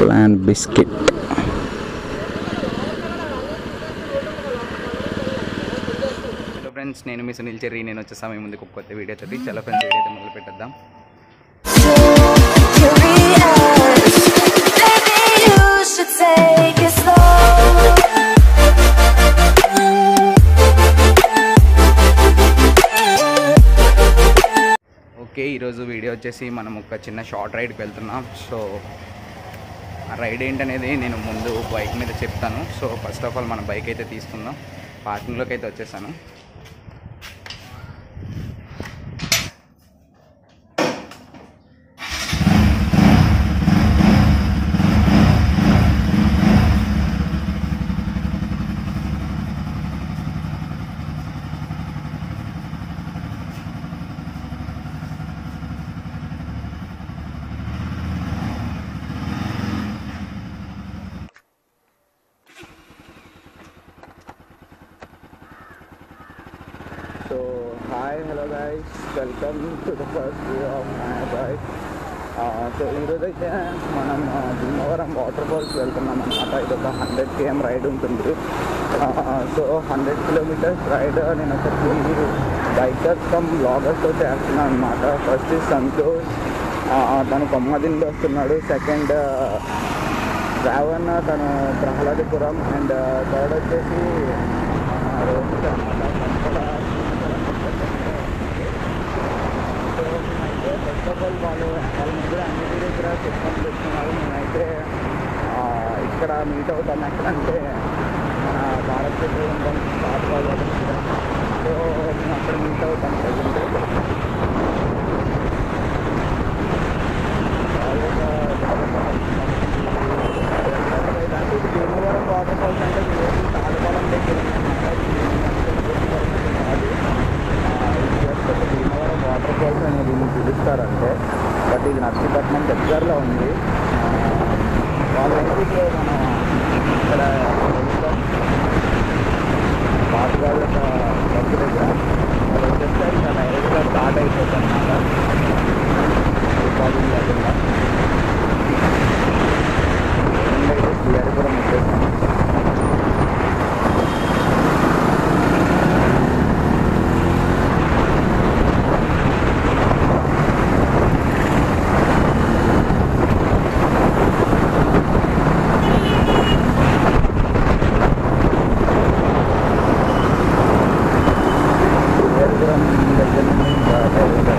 Plan biscuit hello friends నేను మీ Sunil cherry నేను వచ్చే సమయం ముందుకు ఒక కొత్త వీడియో తోటి చాలా ఫ్రెండ్స్ వీడియో అయితే మొదలు పెట్టేద్దాం Curious. Maybe you should take it slow. Okay ఈరోజు వీడియో వచ్చేసి మనం ఒక చిన్న షార్ట్ రైడ్కి వెళ్తున్నాం సో ఆ రైడ్ ఏంటనేది నేను ముందు బైక్ మీద చెప్తాను సో ఫస్ట్ ఆఫ్ ఆల్ మన బైక్ అయితే తీసుకుందాం పార్కింగ్లోకి అయితే వచ్చేసాను so hi hello guys welcome to the first view of my bike so ఈరోజు అయితే మనం ఆ, భీమవరం వాటర్ ఫాల్స్ వెళ్తున్నాం అనమాట ఇది ఒక హండ్రెడ్ కేఎం రైడ్ ఉంటుంది సో హండ్రెడ్ కిలోమీటర్స్ రైడ్ నేను ఒకటి బైకర్స్ కమ్ బ్లాగర్స్తో చేస్తున్నాను అనమాట ఫస్ట్ సంతోష్ ఆ, తను కొమ్మదిండి వస్తున్నాడు సెకండ్ రావణ్ తను ప్రహ్లాదపురం అండ్ థర్డ్ వచ్చేసి ఆ, రోహిత్ అన్నమాట తను కూడా సో మేమైతే ఫస్ట్ ఆఫ్ ఆల్ వాళ్ళు వాళ్ళ దగ్గర అన్నిటి దగ్గర చెప్పుకొని పెట్టుకున్నారు మేమైతే ఆ, ఇక్కడ మీట్ అవుతాం ఎక్కడంటే మన భారత్ పెట్రోలియం బంక్ స్టార్ట్ కావాలి సో మేము అక్కడ మీట్ అవుతాం ప్రజెంట్ భీమవరం వాటర్ ఫాల్స్ అంటే మీరు తాళపాలెం దగ్గర భీమవరం వాటర్ ఫాల్స్ అని దీన్ని పిలుస్తారంటే బట్ ఇది నర్సీపట్నం దగ్గరలో ఉంది ఆ, వాళ్ళ ఇంటికి మనం ఇక్కడ వెళ్తాం పాతగాళ్ళ వర్క్ దగ్గర వాళ్ళు వచ్చేస్తే ఇంకా డైరెక్ట్గా స్టార్ట్ అయిపోతుంది అన్నమాట రికార్డింగ్ లేకుండా ముందైతే శ్రీహరిపురం వచ్చేసాం శ్రీహరిపురం దగ్గర నుండి ఇంకా డైరెక్ట్గా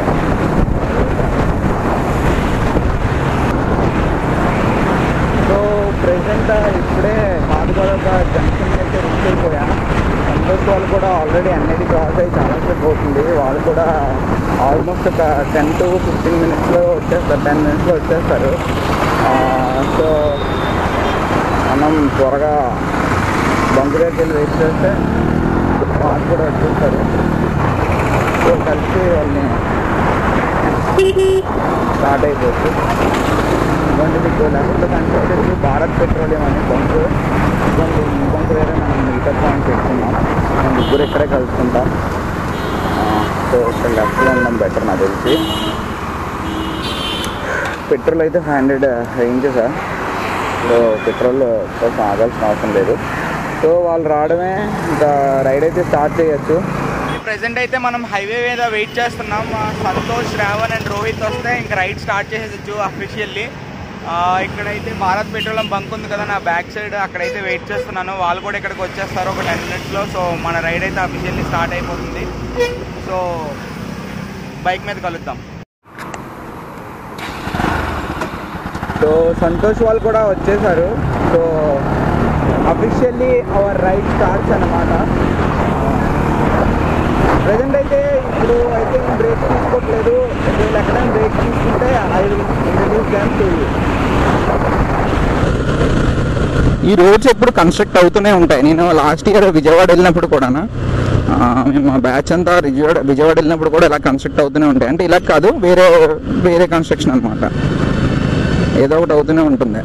సో ప్రెసెంట్ ఇప్పుడే పాతగొడక జంక్షన్ అయితే రీచ్ అయిపోయా సంతోష్ వాళ్ళు కూడా ఆల్రెడీ అన్నిటి క్రాస్ అయ్యి చాలాసేపు అవుతుంది వాళ్ళు కూడా ఆల్మోస్ట్ ఒక టెన్ టు ఫిఫ్టీన్ మినిట్స్లో వచ్చేస్తారు టెన్ మినిట్స్లో వచ్చేస్తారు సో మనం త్వరగా బంకు దగ్గరికి వెళ్ళి వెయిట్ చేస్తే వాళ్ళు కూడా వచ్చేస్తారు సో కలిసి వాళ్ళని స్టార్ట్ అయిపోతుంది ఇవ్వండి మీకు లెఫ్ట్లో కనిపించేది భారత్ పెట్రోలియం అని బంకు ఇవ్వండి ఈ బంకు వేరే మనం మిగతా పాయింట్ పెట్టుకున్నాం మనం ముగ్గురు ఇక్కడే కలుసుకుంటాం ఆ, సో ఇక్కడ లెఫ్ట్లో ఉండడం బెటర్ నాకు తెలిసి పెట్రోల్ అయితే five hundred range sir so petrol కోసం ఆగాల్సిన అవసరం లేదు సో వాళ్ళు రావడమే ఇంకా రైడ్ అయితే స్టార్ట్ చేయొచ్చు ప్రెసెంట్ అయితే మనం హైవే మీద వెయిట్ చేస్తున్నాం ఆ, సంతోష్ రావణ్ అండ్ రోహిత్ వస్తే ఇంకా రైడ్ స్టార్ట్ చేసేయచ్చు అఫీషియల్లీ ఇక్కడైతే భారత్ పెట్రోలియం బంక్ ఉంది కదా నా బ్యాక్ సైడ్ అక్కడైతే వెయిట్ చేస్తున్నాను వాళ్ళు కూడా ఇక్కడికి వచ్చేస్తారు ఒక టెన్ మినిట్స్లో సో మన రైడ్ అయితే అఫీషియల్లీ స్టార్ట్ అయిపోతుంది సో బైక్ మీద కలుద్దాం సో సంతోష్ వాళ్ళు కూడా వచ్చేసారు so officially our ride starts అనమాట ప్రజెంట్ అయితే ఇప్పుడు అయితే నేను బ్రేక్ తీసుకోవట్లేదు ఒకవేళ ఎక్కడైనా బ్రేక్ తీసుకుంటే I will introduce them to ఈ రోడ్స్ ఎప్పుడు కన్స్ట్రక్ట్ అవుతూనే ఉంటాయి నేను లాస్ట్ ఇయర్ విజయవాడ వెళ్ళినప్పుడు కూడా మేము మా బ్యాచ్ అంతా విజయవాడ విజయవాడ వెళ్ళినప్పుడు కూడా ఇలా కన్స్ట్రక్ట్ అవుతూనే ఉంటాయి అంటే ఇలా కాదు వేరే వేరే కన్స్ట్రక్షన్ అనమాట ఏదో ఒకటి అవుతూనే ఉంటుంది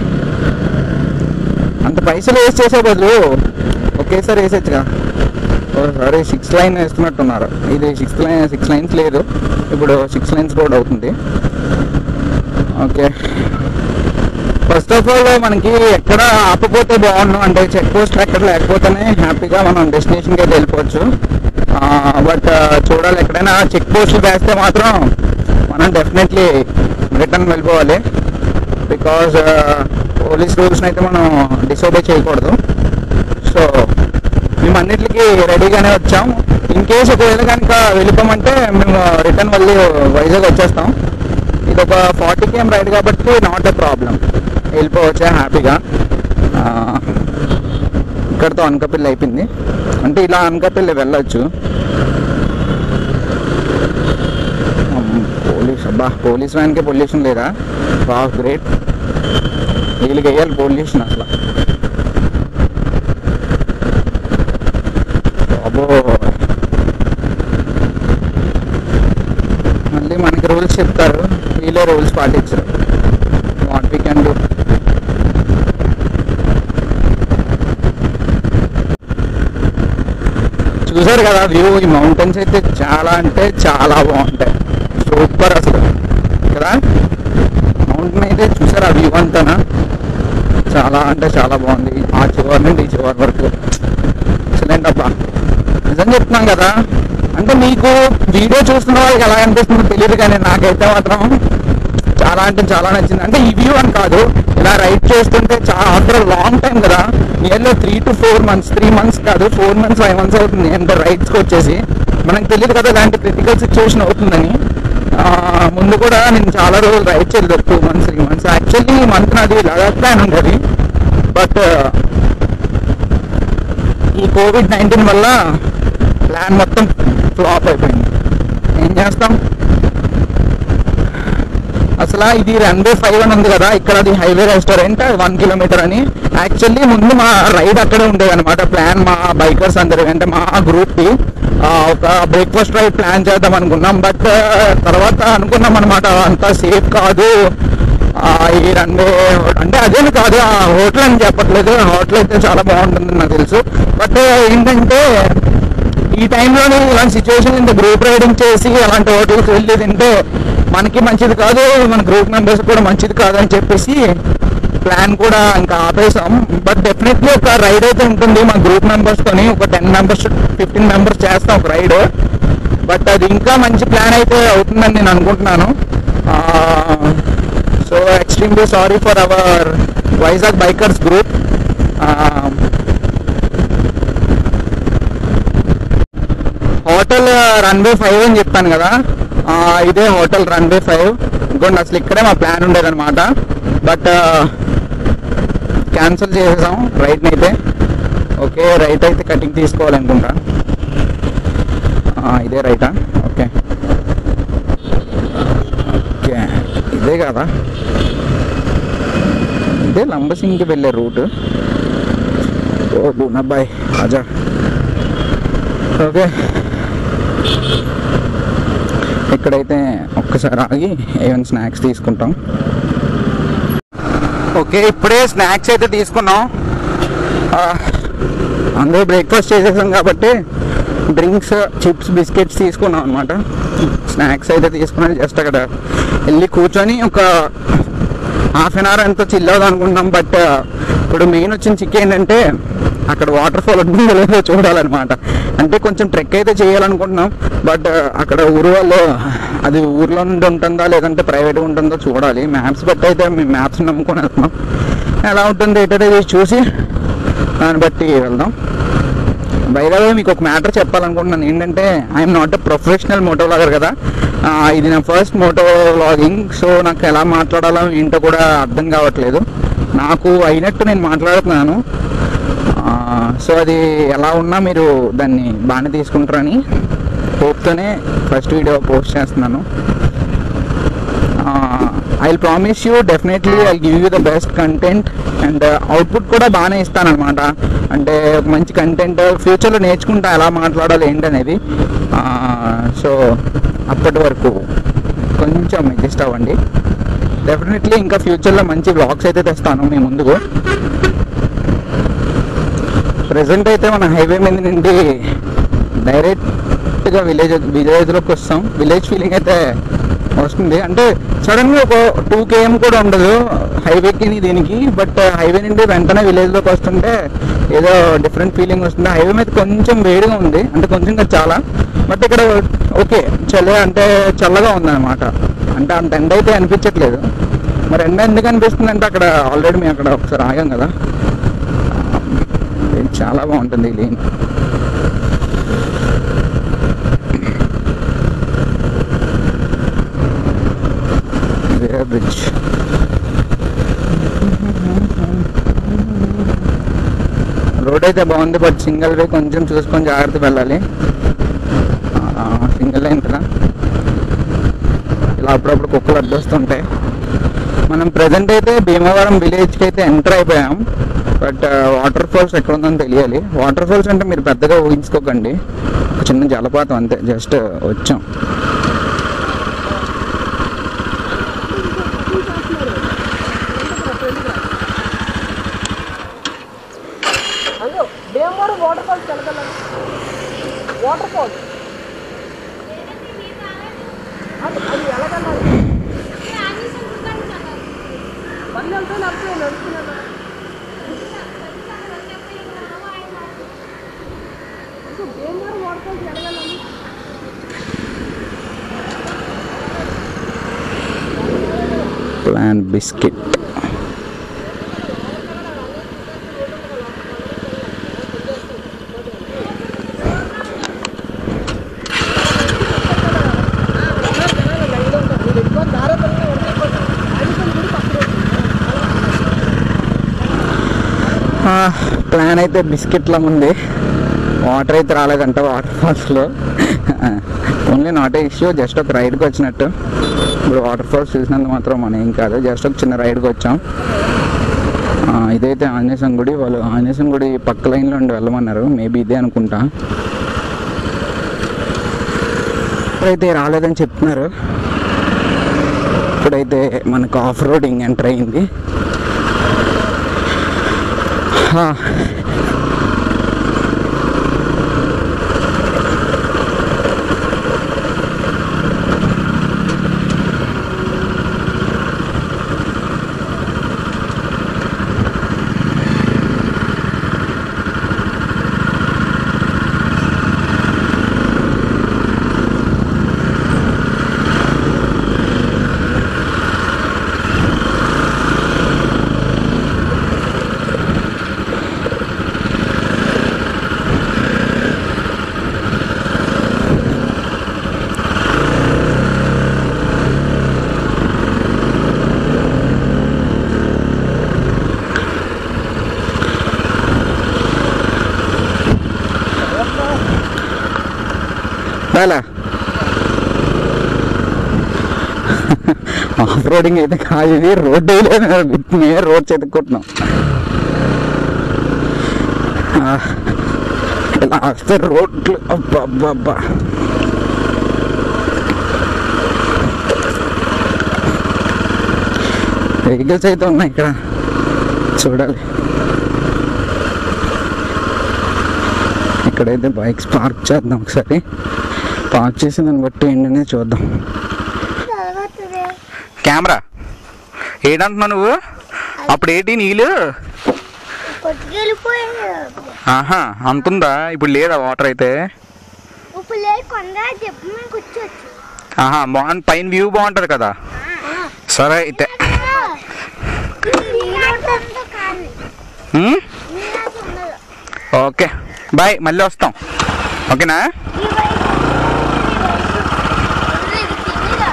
అంత పైసలు వేస్ట్ చేసే బదులు ఒకేసారి వేసేచ్చుగా సరే సిక్స్ లైన్ వేస్తున్నట్టున్నారు ఇది సిక్స్ లైన్ సిక్స్ లైన్స్ లేదు ఇప్పుడు సిక్స్ లైన్స్ రోడ్ అవుతుంది ఓకే ఫస్ట్ ఆఫ్ ఆల్ మనకి ఎక్కడ ఆపపోతే బాగున్నాం అంటే చెక్ పోస్ట్ ఎక్కడ లేకపోతేనే హ్యాపీగా మనం డెస్టినేషన్కి అయితే వెళ్ళిపోవచ్చు బట్ చూడాలి ఎక్కడైనా చెక్ పోస్టులు వేస్తే మాత్రం మనం డెఫినెట్లీ రిటర్న్ వెళ్ళిపోవాలి బికాజ్ పోలీస్ రూల్స్ని అయితే మనం డిసోబే చేయకూడదు సో మేము అన్నిటికీ రెడీగానే వచ్చాం ఇన్ కేస్ ఒకవేళ కనుక వెళ్ళిపోమంటే మేము రిటర్న్ మళ్ళీ వైజాగ్ వచ్చేస్తాం ఇది ఒక ఫార్టీ కేఎం రైడ్ కాబట్టి నాట్ ఎ ప్రాబ్లం వెళ్ళిపోవచ్చా హ్యాపీగా ఆ, ఇక్కడతో అనకపిల్లి అయిపోయింది అంటే ఇలా అనకపిల్లి వెళ్ళొచ్చు అమ్, పోలీస్ అబ్బా పోలీస్ వ్యాన్కి పొల్యూషన్ లేదా బా గ్రేట్ వీళ్ళకి వేయాలి పొల్యూషన్ అసలు బాబో మళ్ళీ మనకి రూల్స్ చెప్తారు వీళ్ళే రూల్స్ పాటించరు వాట్ వీ కెన్ డూ చూసారు కదా వ్యూ ఈ మౌంటైన్స్ అయితే చాలా అంటే చాలా బాగుంటాయి సూపర్ అసలు కదా మౌంటైన్ అయితే చూసారు ఆ వ్యూ అంతానా చాలా అంటే చాలా బాగుంది ఆ చివరి నుండి ఈ చివరి వరకు ఎక్సలెంట్ అబ్బా నిజం చెప్తున్నాం కదా అంటే మీకు వీడియో చూస్తున్న వాళ్ళకి ఎలా అనిపిస్తుందో తెలియదు కానీ నాకైతే మాత్రం చాలా అంటే చాలా నచ్చింది అంటే ఈ వ్యూ అని కాదు ఇలా రైడ్ చేస్తుంటే చాలా ఆఫ్టర్ లాంగ్ టైం కదా nearly three to four months three months కాదు ఫోర్ మంత్స్ ఫైవ్ మంత్స్ అవుతుంది అంటే రైడ్స్కి వచ్చేసి మనకు తెలియదు కదా ఇలాంటి క్రిటికల్ సిచ్యువేషన్ అవుతుందని ఆ, ముందు కూడా నేను చాలా రోజులు రైడ్ చేయలేదు two months three months actually ఈ మంత్ నాది లడాక్ ప్లాన్ ఉండేది బట్ ఈ కోవిడ్ నైన్టీన్ వల్ల ప్లాన్ మొత్తం ఫ్లాప్ అయిపోయింది ఏం చేస్తాం అసలు ఇది రన్వే ఫైవ్ అని ఉంది కదా ఇక్కడ అది హైవే రెస్టారెంట్ వన్ కిలోమీటర్ అని యాక్చువల్లీ ముందు మా రైడ్ అక్కడే ఉండేది అనమాట ప్లాన్ మా బైకర్స్ అందరి అంటే మా గ్రూప్ కి ఆ, ఒక బ్రేక్ఫాస్ట్ రైడ్ ప్లాన్ చేద్దాం అనుకున్నాం బట్ తర్వాత అనుకున్నాం అనమాట అంత సేఫ్ కాదు ఆ, ఈ రన్వే అంటే అదేమి కాదు ఆ హోటల్ అని చెప్పట్లేదు హోటల్ అయితే చాలా బాగుంటుంది నాకు తెలుసు బట్ ఏంటంటే ఈ టైంలోనే ఇలాంటి సిచ్యువేషన్ ఇంత గ్రూప్ రైడింగ్ చేసి అలాంటి హోటల్కి వెళ్ళి తింటే మనకి మంచిది కాదు మన గ్రూప్ మెంబర్స్ కూడా మంచిది కాదు అని చెప్పేసి ప్లాన్ కూడా ఇంకా ఆపేసాం బట్ డెఫినెట్లీ ఒక రైడ్ అయితే ఉంటుంది మా గ్రూప్ మెంబర్స్ తోని ఒక టెన్ మెంబర్స్ ఫిఫ్టీన్ మెంబర్స్ చేస్తాం ఒక రైడ్ బట్ అది ఇంకా మంచి ప్లాన్ అయితే అవుతుందని నేను అనుకుంటున్నాను so extremely sorry for our Vizag bikers group hotel runway five అని చెప్పాను కదా ఆ, ఇదే హోటల్ రన్వే ఫైవ్ ఇంకోండి అసలు ఇక్కడే మా ప్లాన్ ఉండేదన్నమాట బట్ క్యాన్సిల్ చేసేసాం రైట్ని అయితే ఓకే రైట్ అయితే కటింగ్ తీసుకోవాలనుకుంటా ఆ, ఇదే రైటా ఓకే ఓకే ఇదే కదా ఇదే లంబసింగ్కి వెళ్ళే రూట్ ఓ బూనబ్బాయ్ రాజా ఓకే ఇక్కడైతే ఒక్కసారి ఆగి ఏమైనా స్నాక్స్ తీసుకుంటాం ఓకే ఇప్పుడే స్నాక్స్ అయితే తీసుకున్నాం ఆ, అందరూ బ్రేక్ఫాస్ట్ చేసేసాం కాబట్టి డ్రింక్స్ చిప్స్ బిస్కెట్స్ తీసుకున్నాం అనమాట స్నాక్స్ అయితే తీసుకున్నాం జస్ట్ అక్కడ వెళ్ళి కూర్చొని ఒక హాఫ్ అన్ అవర్ ఎంతో చిల్ అవుదాం అనుకుంటున్నాం బట్ ఇప్పుడు మెయిన్ వచ్చిన చిక్ ఏంటంటే అక్కడ వాటర్ ఫాల్ ఉంటుందో లేదో చూడాలన్నమాట అంటే కొంచెం ట్రెక్ అయితే చేయాలనుకుంటున్నాం బట్ అక్కడ ఊరు వాళ్ళు అది ఊర్లో నుండి ఉంటుందా లేదంటే ప్రైవేట్గా ఉంటుందో చూడాలి మ్యాప్స్ బట్టి అయితే మేము మ్యాప్స్ నమ్ముకొని వెళ్తున్నాం ఎలా ఉంటుంది ఏంటనేది చూసి దాన్ని బట్టి వెళ్దాం బైదవే మీకు ఒక మ్యాటర్ చెప్పాలనుకుంటున్నాను ఏంటంటే I'm not a professional moto vlogger కదా ఆ, ఇది నా ఫస్ట్ మోటో వ్లాగింగ్ సో నాకు ఎలా మాట్లాడాలో ఏంటో కూడా అర్థం కావట్లేదు నాకు అయినట్టు నేను మాట్లాడుతున్నాను ఆ, సో అది ఎలా ఉన్నా మీరు దాన్ని బాగానే తీసుకుంటారని హోప్తోనే ఫస్ట్ వీడియో పోస్ట్ చేస్తున్నాను I promise you definitely I give you the best content and output కూడా బాగానే ఇస్తానన్నమాట అంటే ఒక మంచి కంటెంట్ ఫ్యూచర్లో నేర్చుకుంటా ఎలా మాట్లాడాలి ఏంటనేది సో అప్పటి వరకు కొంచెం అడ్జస్ట్ అవ్వండి డెఫినెట్లీ ఇంకా ఫ్యూచర్లో మంచి బ్లాగ్స్ అయితే తెస్తాను మీ ముందుకు ప్రజెంట్ అయితే మన హైవే మీద నుండి డైరెక్ట్గా విలేజ్ విలేజ్లోకి వస్తాం విలేజ్ ఫీలింగ్ అయితే వస్తుంది అంటే సడన్ గా ఒక టూ కేఎం కూడా ఉండదు హైవేకి దీనికి బట్ హైవే నుండి వెంటనే విలేజ్ లోకి వస్తుంటే ఏదో డిఫరెంట్ ఫీలింగ్ వస్తుంది హైవే మీద కొంచెం వేడిగా ఉంది అంటే కొంచెం కాదు చాలా బట్ ఇక్కడ ఓకే చలి అంటే చల్లగా ఉంది అనమాట అంటే అంత ఎండ అయితే అనిపించట్లేదు మరి ఎండ ఎందుకు అనిపిస్తుంది అంటే అక్కడ ఆల్రెడీ మేము అక్కడ ఒకసారి ఆగాం కదా ఇది చాలా బాగుంటుంది ఈ లేన్ ఇదే బ్రిడ్జ్ రోడ్ అయితే బాగుంది బట్ సింగిల్ వే కొంచెం చూసుకొని జాగ్రత్త వెళ్ళాలి సింగిల్ లైన్ కదా ఇలా అప్పుడప్పుడు కుక్కలు అడ్డొస్తుంటాయి మనం ప్రజెంట్ అయితే భీమవరం విలేజ్కి అయితే ఎంటర్ అయిపోయాం బట్ వాటర్ ఫాల్స్ ఎక్కడ ఉందని తెలియాలి వాటర్ ఫాల్స్ అంటే మీరు పెద్దగా ఊహించుకోకండి ఒక చిన్న జలపాతం అంతే జస్ట్ వచ్చాం అందులో భీమవరం వాటర్ ఫాల్స్ వెళ్ళగలం వాటర్ ఫాల్స్ అది అది ఎలాగన్నారు బండి వెళ్తే లేకపోతే నడుస్తున్నాను భీమవరం వాటర్ ఫాల్స్ వెళ్ళగలం ప్లాన్ బిస్కెట్ ప్లాన్ అయితే బిస్కెట్లా ఉంది వాటర్ అయితే రాలేదంట వాటర్ ఫాల్స్లో only not a issue just ఒక రైడ్కి వచ్చినట్టు ఇప్పుడు వాటర్ ఫాల్స్ చూసినందుకు మాత్రం మనం ఏం కాదు జస్ట్ ఒక చిన్న రైడ్కి వచ్చాం ఆ, ఇదైతే ఆంజనేయం గుడి వాళ్ళు ఆంజనేయం గుడి పక్క లైన్లో ఉండి వెళ్ళమన్నారు మేబీ ఇదే అనుకుంటా ఇప్పుడైతే రాలేదని చెప్తున్నారు ఇప్పుడైతే మనకు ఆఫ్ రోడింగ్ ఎంటర్ అయింది హా. చాలా ఆఫ్ రోడింగ్ అయితే కాదు ఇది రోడ్డు లేదు మేము రోడ్ చెతుక్కుంటున్నాం ఆ, ఇలా వస్తే రోడ్లు అబ్బా అబ్బా అబ్బా వెహికల్స్ అయితే ఉన్నాయి ఇక్కడ చూడాలి ఇక్కడైతే బైక్స్ పార్క్ చేద్దాం ఒకసారి పార్క్ చేసి దాన్ని బట్టి ఏంటనే చూద్దాం కెమెరా ఏడంటున్నావు నువ్వు అప్పుడు ఏంటి నీళ్ళు కొట్టుకెళ్ళిపోయాడు ఆహా అంతుందా ఇప్పుడు లేదా వాటర్ అయితే ఇప్పుడు లేదు కొండ చెప్పు మేము కూర్చోవచ్చు ఆహా బాగుంది పైన వ్యూ బాగుంటుంది కదా సరే అయితే నీళ్ళంతా కానీ ఉమ్? నీళ్ళంతా ఉండదు ఓకే బాయ్ మళ్ళీ వస్తాం ఓకేనా ఈ వైపు ఈ వైపు ఇది తినేదా?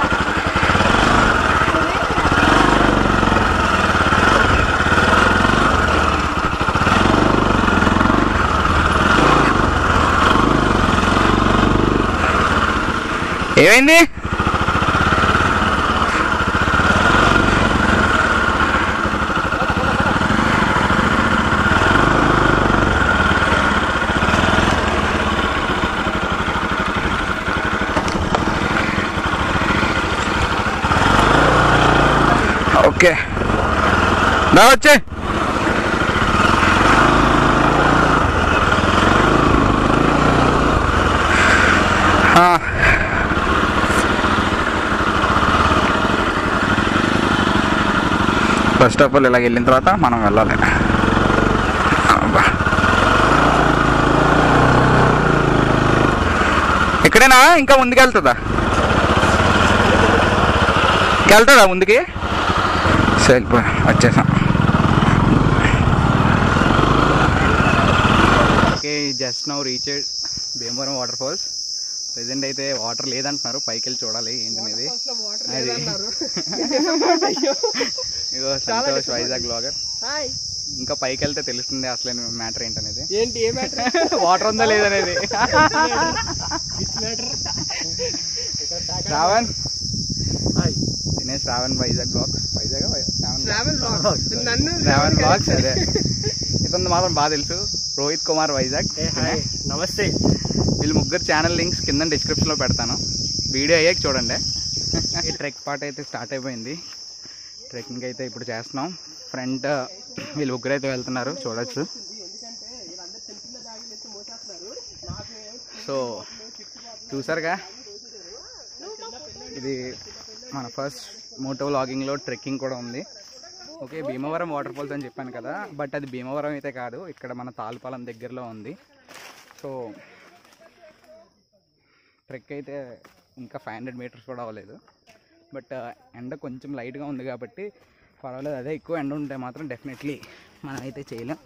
ఏమైంది ఓకే దా వచ్చే ఫస్ట్ ఆఫ్ ఆల్ ఇలాగ వెళ్ళిన తర్వాత మనం వెళ్ళాలి అబ్బా. ఇక్కడేనా ఇంకా ముందుకు వెళ్తుందా వెళ్తుందా ముందుకి సరే వచ్చేసాం okay just now reached Bhimavaram water falls present అయితే వాటర్ లేదంటున్నారు పైకి వెళ్ళి చూడాలి ఏంటనేది అది ఇగో సంతోష్ వైజాగ్ బ్లాగర్ హాయ్ ఇంకా పైకి వెళ్తే తెలుస్తుంది అసలు మ్యాటర్ ఏంటనేది ఏంటి ఏ మ్యాటర్ వాటర్ ఉందా లేదనేది శ్రావణ్ దినేష్ శ్రావణ్ వైజాగ్ బ్లాగ్ వైజాగ్ శ్రావణ్ ట్రావెల్ నన్ను శ్రావణ్ బ్లాగ్స్ అదే ఇతను మాత్రం బాగా తెలుసు రోహిత్ కుమార్ వైజాగ్ నమస్తే వీళ్ళు ముగ్గురు ఛానల్ లింక్స్ కింద డిస్క్రిప్షన్లో పెడతాను వీడియో అయ్యాక చూడండి ఈ ట్రెక్ పార్ట్ అయితే స్టార్ట్ అయిపోయింది ట్రెక్కింగ్ అయితే ఇప్పుడు చేస్తున్నాం ఫ్రంట్ వీళ్ళు ముగ్గురు అయితే వెళ్తున్నారు చూడొచ్చు సో చూసారుగా ఇది మన ఫస్ట్ మోటో వ్లాగింగ్లో ట్రెక్కింగ్ కూడా ఉంది ఓకే భీమవరం వాటర్ ఫాల్స్ అని చెప్పాను కదా బట్ అది భీమవరం అయితే కాదు ఇక్కడ మన తాల్పాలెం దగ్గరలో ఉంది సో ట్రెక్ అయితే ఇంకా ఫైవ్ హండ్రెడ్ మీటర్స్ కూడా అవ్వలేదు బట్ ఎండ కొంచెం లైట్గా ఉంది కాబట్టి పర్వాలేదు అదే ఎక్కువ ఎండ ఉంటే మాత్రం డెఫినెట్లీ మనం అయితే చేయలేం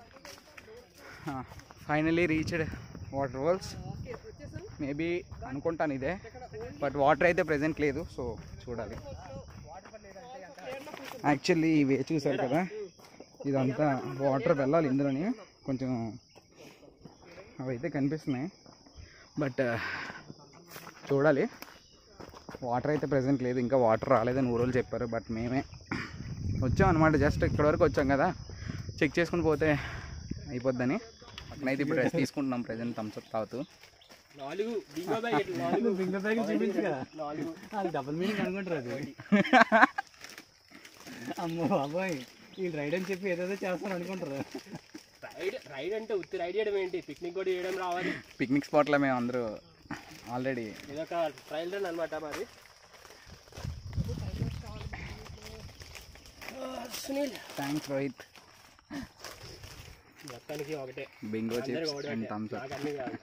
finally reached water falls maybe అనుకుంటాను ఇదే బట్ వాటర్ అయితే ప్రజెంట్ లేదు సో చూడాలి యాక్చువల్లీ ఇవే చూసారు కదా ఇదంతా వాటర్ వెళ్ళాలి ఇందులోని కొంచెం అవైతే కనిపిస్తున్నాయి బట్ చూడాలి వాటర్ అయితే ప్రజెంట్ లేదు ఇంకా వాటర్ రాలేదని ఊరోళ్ళు చెప్పారు బట్ మేమే వచ్చాం అనమాట జస్ట్ ఇక్కడ వరకు వచ్చాం కదా చెక్ చేసుకుని పోతే అయిపోద్దని అక్కడైతే ఇప్పుడు రెస్ట్ తీసుకుంటున్నాం ప్రజెంట్ థమ్స్అప్ తాగుతూ నాలుగు బింగో బ్యాగ్ నాలుగు బింగో బ్యాగ్ చూపించు కదా నాలుగు అది డబుల్ మీనింగ్ అనుకుంటారు అది అమ్మో బాబాయ్ ఈ రైడ్ అని చెప్పి ఏదేదో చేస్తాను అనుకుంటారు రైడ్ రైడ్ అంటే ఉత్తి రైడ్ చేయడం ఏంటి పిక్నిక్ కూడా చేయడం రావాలి పిక్నిక్ స్పాట్లో మేము అందరూ ఆల్రెడీ ఇదొక ట్రయల్ రన్ అనమాట మరి సునీల్ థ్యాంక్స్ రోహిత్ మొత్తానికి ఒకటే బింగో అందరికీ చిప్స్ ఒకటే అండ్ థమ్స్ అప్ నాకు అన్ని కాదు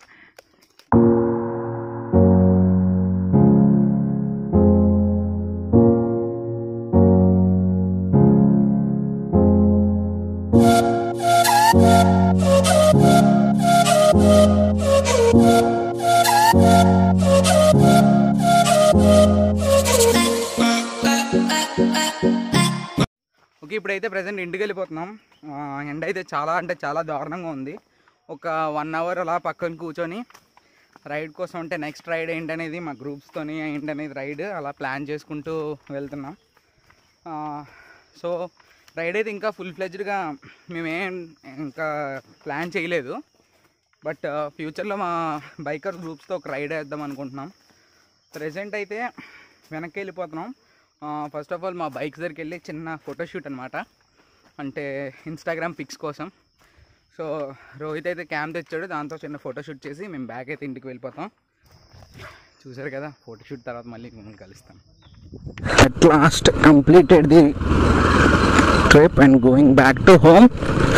ఓకే ఇప్పుడైతే ప్రజెంట్ ఇంటికి వెళ్ళిపోతున్నాం ఆ, ఎండ అయితే చాలా అంటే చాలా దారుణంగా ఉంది ఒక వన్ అవర్ అలా పక్కన కూర్చొని రైడ్ కోసం అంటే నెక్స్ట్ రైడ్ ఏంటనేది మా గ్రూప్స్తోని ఏంటనేది రైడ్ అలా ప్లాన్ చేసుకుంటూ వెళ్తున్నాం ఆ, సో రైడ్ అయితే ఇంకా ఫుల్ ఫ్లెజ్డ్గా మేమేం ఇంకా ప్లాన్ చేయలేదు బట్ ఫ్యూచర్లో మా బైకర్ గ్రూప్స్తో ఒక రైడ్ వేద్దాం అనుకుంటున్నాం ప్రజెంట్ అయితే వెనక్కి వెళ్ళిపోతున్నాం ఫస్ట్ ఆఫ్ ఆల్ మా బైక్ దగ్గరికి వెళ్ళి చిన్న ఫోటోషూట్ అనమాట అంటే ఇన్స్టాగ్రామ్ పిక్స్ కోసం సో రోహిత్ అయితే క్యామ్ తెచ్చాడు దాంతో చిన్న ఫోటోషూట్ చేసి మేము బ్యాగ్ అయితే ఇంటికి వెళ్ళిపోతాం చూసారు కదా ఫోటోషూట్ తర్వాత మళ్ళీ మిమ్మల్ని కలుస్తాం at last completed the trip and going back to home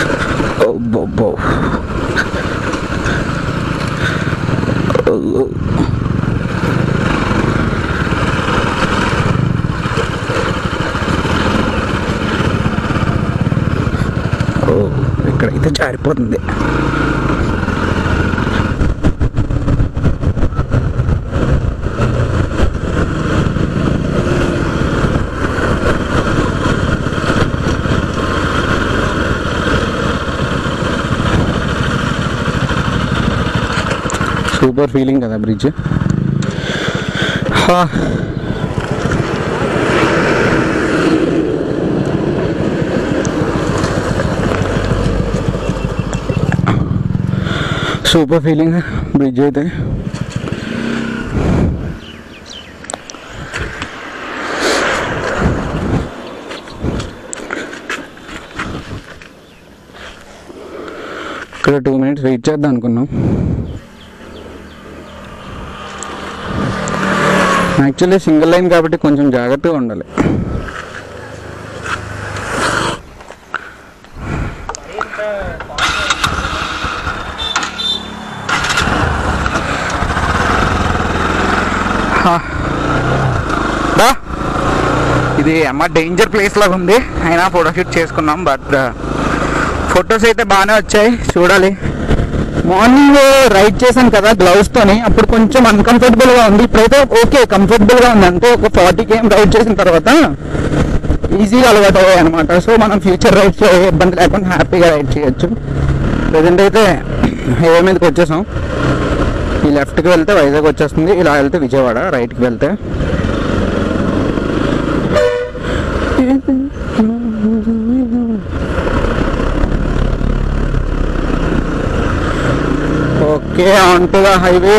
ఇక్కడైతే జారిపోతుంది సూపర్ ఫీలింగ్ కదా బ్రిడ్జ్ సూపర్ ఫీలింగ్ బ్రిడ్జ్ అయితే ఇక్కడ టూ మినిట్స్ వెయిట్ చేద్దాం అనుకున్నాం యాక్చువల్లీ సింగిల్ లైన్ కాబట్టి కొంచెం జాగ్రత్తగా ఉండాలి దా ఇది అమ్మ డేంజర్ ప్లేస్ లాగా ఉంది అయినా ఫోటోషూట్ చేసుకున్నాం బట్ ఫొటోస్ అయితే బాగానే వచ్చాయి చూడాలి మార్నింగ్ రైడ్ చేశాను కదా గ్లౌస్ తోని అప్పుడు కొంచెం అన్కంఫర్టబుల్ గా ఉంది ఇప్పుడైతే ఓకే కంఫర్టబుల్ గా ఉంది అంటే ఒక ఫార్టీ కేఎం రైడ్ చేసిన తర్వాత ఈజీగా అలవాటు అయ్యాయి అనమాట సో మనం ఫ్యూచర్ రైడ్స్ ఏ ఇబ్బంది లేకుండా హ్యాపీగా రైడ్ చేయొచ్చు ప్రజెంట్ అయితే హైవే మీదకి వచ్చేసాం ఈ లెఫ్ట్కి వెళ్తే వైజాగ్ వచ్చేస్తుంది ఇలా వెళ్తే విజయవాడ రైట్కి వెళ్తే okay on to the highway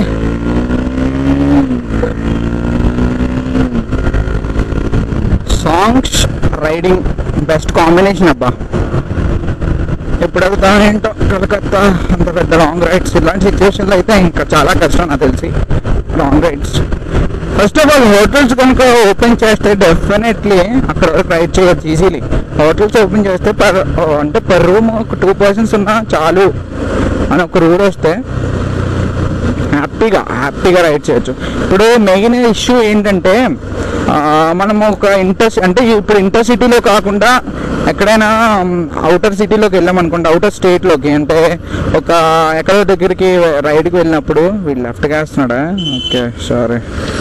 songs riding best combination అబ్బా ఎప్పుడు వెళ్తానేంటో కలకత్తా అంత పెద్ద లాంగ్ రైడ్స్ ఇలాంటి సిచ్యువేషన్లో అయితే ఇంకా చాలా కష్టం నాకు తెలిసి long rides first of all hotels కనుక ఓపెన్ చేస్తే డెఫినెట్లీ అక్కడ వరకు రైడ్ చేయొచ్చు ఈజీలీ హోటల్స్ ఓపెన్ చేస్తే పర్ అంటే పర్ రూమ్ ఒక టూ పర్సన్స్ ఉన్నా చాలు అని ఒక రూల్ వస్తే హ్యాపీగా హ్యాపీగా రైడ్ చేయొచ్చు ఇప్పుడు మెయిన్ ఇష్యూ ఏంటంటే ఆ, మనం ఒక ఇంటర్ అంటే ఇప్పుడు ఇంటర్ సిటీలో కాకుండా ఎక్కడైనా అవుటర్ సిటీలోకి వెళ్ళామనుకోండి అవుటర్ స్టేట్లోకి అంటే ఒక ఎక్కడో దగ్గరికి రైడ్కి వెళ్ళినప్పుడు వీళ్ళు లెఫ్ట్గా వేస్తున్నాడా ఓకే సారీ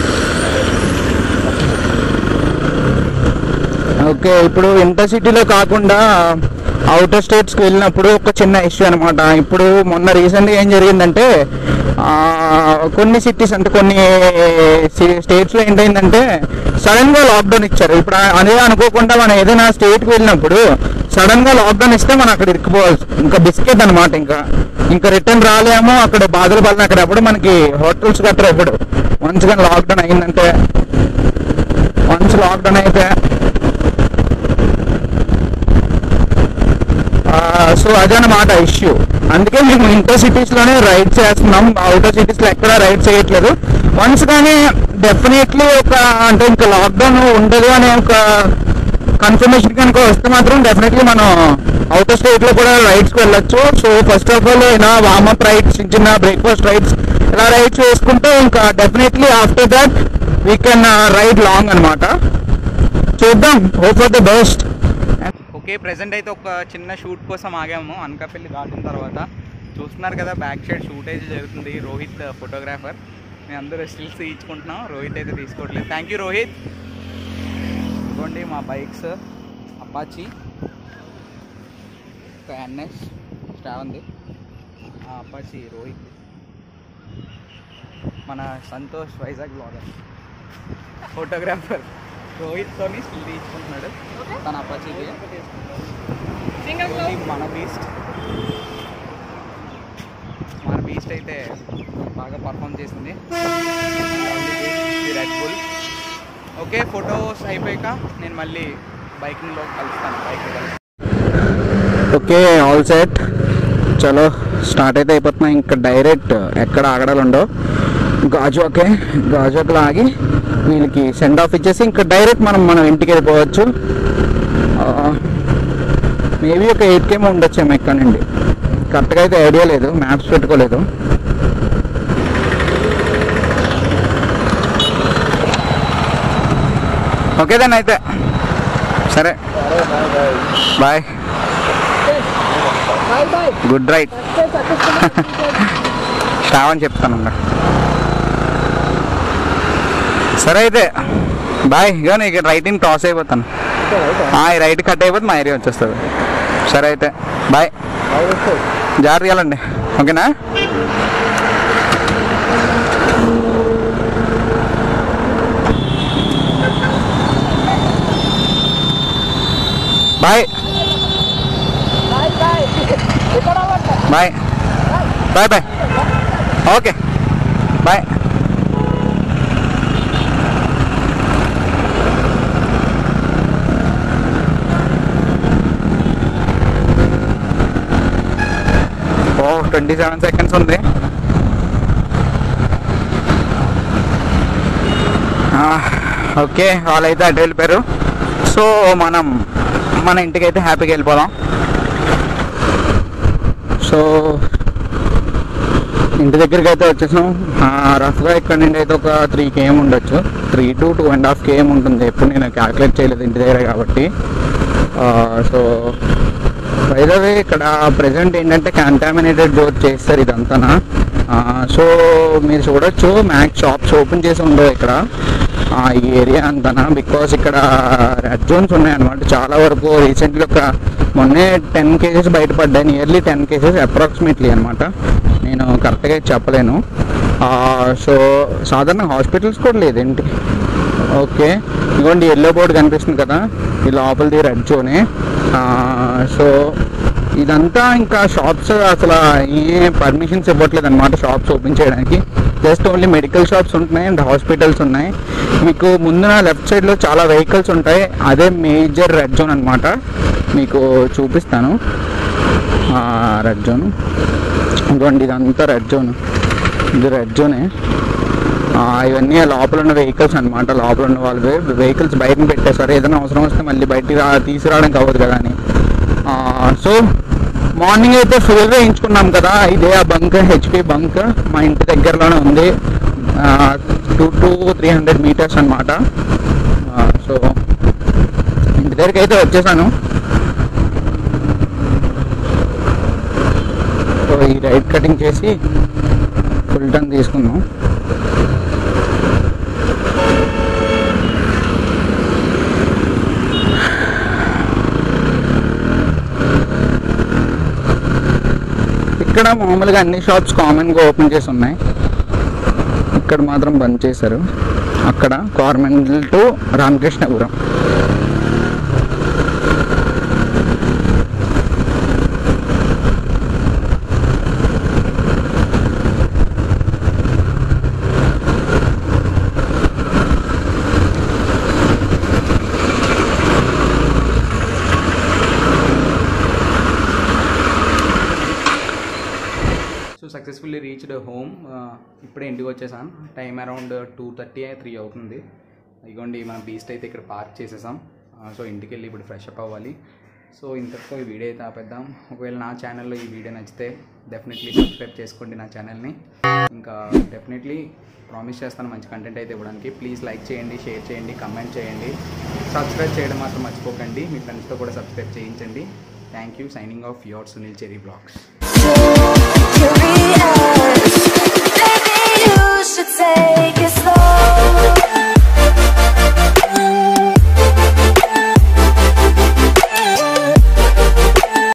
ఓకే ఇప్పుడు ఇంటర్ సిటీలో కాకుండా అవుటర్ స్టేట్స్కి వెళ్ళినప్పుడు ఒక చిన్న ఇష్యూ అనమాట ఇప్పుడు మొన్న రీసెంట్గా ఏం జరిగిందంటే ఆ, కొన్ని సిటీస్ అంటే కొన్ని స్టేట్స్లో ఏంటైందంటే సడన్గా లాక్డౌన్ ఇచ్చారు ఇప్పుడు అదే అనుకోకుండా మనం ఏదైనా స్టేట్కి వెళ్ళినప్పుడు సడన్గా లాక్డౌన్ ఇస్తే మనం అక్కడ ఇరుక్కుపోవాల్సి ఇంకా బిస్కెట్ అనమాట ఇంకా ఇంకా రిటర్న్ రాలేమో అక్కడ బాధలు పడిన అక్కడ ఎప్పుడు మనకి హోటల్స్ గట్రా ఎప్పుడు వన్స్ కానీ లాక్డౌన్ అయిందంటే వన్స్ లాక్డౌన్ అయితే సో అదనమాట ఇష్యూ అందుకే మేము ఇంటర్ సిటీస్ లోనే రైడ్ చేస్తున్నాం అవుటర్ సిటీస్ లో ఎక్కడ రైడ్ చేయట్లేదు వన్స్ కానీ డెఫినెట్లీ ఒక అంటే ఇంకా లాక్డౌన్ ఉండదు అనే ఒక కన్ఫర్మేషన్ కనుక వస్తే మాత్రం డెఫినెట్లీ మనం అవుటర్ స్టేట్ లో కూడా రైడ్స్కి వెళ్ళొచ్చు సో ఫస్ట్ ఆఫ్ ఆల్ ఇలా వార్మప్ రైడ్స్ చిన్న చిన్న బ్రేక్ఫాస్ట్ రైడ్స్ ఇలా రైడ్స్ వేసుకుంటే ఇంకా definitely after that we can ride long అనమాట చూద్దాం hope for the best okay present అయితే ఒక చిన్న షూట్ కోసం ఆగాము అనకాపల్లి దాటిన తర్వాత చూస్తున్నారు కదా బ్యాక్ సైడ్ షూటేజ్ జరుగుతుంది రోహిత్ ఫోటోగ్రాఫర్ మేము అందరూ స్టిల్స్ తీయించుకుంటున్నాం రోహిత్ అయితే తీసుకోవట్లేదు థ్యాంక్ యూ రోహిత్ ఇదిగోండి మా బైక్స్ అపాచీ ఒక ఎన్ఎస్ స్టావంది అపాచీ రోహిత్ మన సంతోష్ వైజాగ్ బ్లాగర్ ఫోటోగ్రాఫర్ రోహిత్తోని స్టిల్ తీసుకుంటున్నాడు తన అపాచీకి ఓన్లీ మన బీస్ట్ మన బీస్ట్ అయితే బాగా పర్ఫామ్ చేసింది రెడ్ బుల్ ఓకే ఫొటోస్ అయిపోయాక నేను మళ్ళీ బైకింగ్లో కలుస్తాను బైక్ ఓకే ఆల్ సెట్ చలో స్టార్ట్ అయితే అయిపోతున్నాయి ఇంకా డైరెక్ట్ ఎక్కడ ఆగడాలు ఉండవు గాజువాకే గాజువాకలో ఆగి వీళ్ళకి సెండ్ ఆఫ్ ఇచ్చేసి ఇంకా డైరెక్ట్ మనం మనం ఇంటికి వెళ్ళిపోవచ్చు మేబీ ఒక ఎయిట్ కేమో ఉండొచ్చేమో ఇక్కడ నుండి కరెక్ట్గా అయితే ఐడియా లేదు మ్యాప్స్ పెట్టుకోలేదు ఓకే దాన్ని అయితే సరే బాయ్ గుడ్ రైట్ శ్రావణ్ చెప్తాను ఉండు. సరే అయితే బాయ్ ఇక నీకు రైటింగ్ టాస్ అయిపోతాను ఆ, ఈ రైట్ కట్ అయిపోతే మా ఏరియా వచ్చేస్తుంది సరే అయితే బాయ్ జాగ్రత్త వెళ్ళండి ఓకేనా bye bye bye bye okay bye ఓ ట్వంటీ సెవెన్ సెకండ్స్ ఉంది ఆ, ఓకే వాళ్ళైతే అటు వెళ్ళిపోయారు సో మనం మన ఇంటికి అయితే హ్యాపీగా వెళ్ళిపోదాం సో ఇంటి దగ్గరికి అయితే వచ్చేసాం రఫ్గా ఇక్కడ నుండి అయితే ఒక త్రీ కేఎం ఉండొచ్చు three to two and half KM ఉంటుంది ఎప్పుడు నేను క్యాల్కులేట్ చేయలేదు ఇంటి దగ్గర కాబట్టి సో వైదవే ఇక్కడ ప్రజెంట్ ఏంటంటే కంటామినేటెడ్ డోర్ చేస్తారు ఇదంతా సో మీరు చూడొచ్చు మ్యాక్స్ షాప్స్ ఓపెన్ చేసి ఉండవు ఇక్కడ ఆ, ఈ ఏరియా అంతనా బికాస్ ఇక్కడ రెడ్ జోన్స్ ఉన్నాయన్నమాట చాలా వరకు రీసెంట్లీ ఒక మొన్నే టెన్ కేసెస్ బయటపడ్డాయి నియర్లీ టెన్ కేసెస్ అప్రాక్సిమేట్లీ అనమాట నేను కరెక్ట్గా చెప్పలేను సో సాధారణ హాస్పిటల్స్ కూడా లేదేంటి ఓకే ఇదిగోండి ఎల్లో బోర్డు కనిపిస్తుంది కదా ఈ లోపలిది రెడ్ జోనే సో ఇదంతా ఇంకా షాప్స్ అసలు ఏ పర్మిషన్స్ ఇవ్వట్లేదు అనమాట షాప్స్ ఓపెన్ చేయడానికి జస్ట్ ఓన్లీ మెడికల్ షాప్స్ ఉంటున్నాయి అండ్ హాస్పిటల్స్ ఉన్నాయి మీకు ముందున లెఫ్ట్ సైడ్లో చాలా వెహికల్స్ ఉంటాయి అదే మేజర్ రెడ్ జోన్ అనమాట మీకు చూపిస్తాను రెడ్ జోన్ ఇదిగోండి ఇదంతా రెడ్ జోన్ ఇది రెడ్ జోనే ఆ, ఇవన్నీ ఆ లోపల ఉన్న వెహికల్స్ అనమాట లోపల ఉన్న వాళ్ళు వెహికల్స్ బయటని పెట్టేశారు ఏదైనా అవసరం వస్తే మళ్ళీ బయటికి రా తీసుకురావడానికి అవ్వదు కదా అని సో మార్నింగ్ అయితే ఫుల్ వేయించుకున్నాం కదా ఇదే ఆ బంక్ హెచ్పి బంక్ మా ఇంటి దగ్గరలోనే ఉంది two to three hundred metres అనమాట సో ఇంటి దగ్గరికి అయితే వచ్చేసాను సో ఈ రైట్ కటింగ్ చేసి ఫుల్ టన్ తీసుకుందాం ఇక్కడ మామూలుగా అన్ని షాప్స్ కామన్గా ఓపెన్ చేసి ఉన్నాయి ఇక్కడ మాత్రం బంద్ చేశారు అక్కడ కార్మెంటల్ to Ramakrishnapuram so successfully reached home ఇప్పుడే ఇంటికి వచ్చేసాను time around two thirty three అవుతుంది ఇదిగోండి మన బీస్ట్ అయితే ఇక్కడ పార్క్ చేసేసాం సో ఇంటికి వెళ్ళి ఇప్పుడు ఫ్రెష్ అప్ అవ్వాలి సో ఇంతటితో ఈ వీడియో అయితే ఆపేద్దాం ఒకవేళ నా ఛానల్లో ఈ వీడియో నచ్చితే డెఫినెట్లీ సబ్స్క్రైబ్ చేసుకోండి నా ఛానల్ని ఇంకా డెఫినెట్లీ ప్రామిస్ చేస్తాను మంచి కంటెంట్ అయితే ఇవ్వడానికి ప్లీజ్ లైక్ చేయండి షేర్ చేయండి కమెంట్ చేయండి సబ్స్క్రైబ్ చేయడం మాత్రం మర్చిపోకండి మీ ఫ్రెండ్స్తో కూడా సబ్స్క్రైబ్ చేయించండి thank you signing off your Sunil Cherry blogs